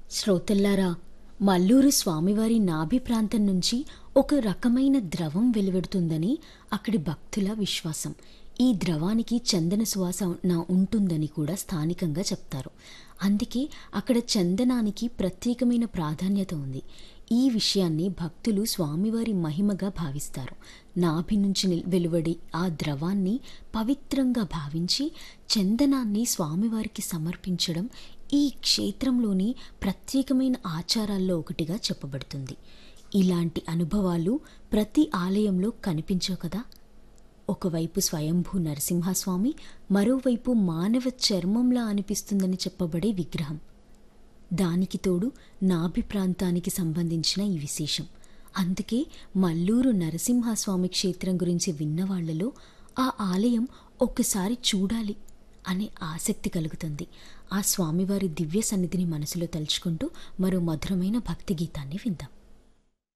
శ్రోతల్లారా మల్లూరు స్వామివారి నాభి ప్రాంతం నుంచి ఒక రకమైన ద్రవం వెలువడుతుందని అక్కడి భక్తుల విశ్వాసం ఈ ద్రవానికి చందన సువాస నా ఉంటుందని కూడా స్థానికంగా చెప్తారు అందుకే అక్కడ చందనానికి ప్రత్యేకమైన ప్రాధాన్యత ఉంది ఈ విషయాన్ని భక్తులు స్వామివారి మహిమగా భావిస్తారు నాభి నుంచి నిల్- వెలువడి ఆ ద్రవాన్ని పవిత్రంగా భావించి చందనాన్ని స్వామివారికి సమర్పించడం ఈ క్షేత్రంలోని ప్రత్యేకమైన ఆచారాల్లో ఒకటిగా చెప్పబడుతుంది ఇలాంటి అనుభవాలు ప్రతి ఆలయంలో కనిపించవు కదా ఒకవైపు స్వయంభూ నరసింహస్వామి మరోవైపు మానవ చర్మంలా అనిపిస్తుందని చెప్పబడే విగ్రహం దానికి తోడు నాభి ప్రాంతానికి సంబంధించిన ఈ విశేషం అందుకే మల్లూరు నరసింహస్వామి క్షేత్రం గురించి విన్నవాళ్లలో ఆ ఆలయం ఒక్కసారి చూడాలి అనే ఆసక్తి కలుగుతుంది ఆ స్వామివారి దివ్య సన్నిధిని మనసులో తలుచుకుంటూ మరో మధురమైన భక్తి గీతాన్ని విందాం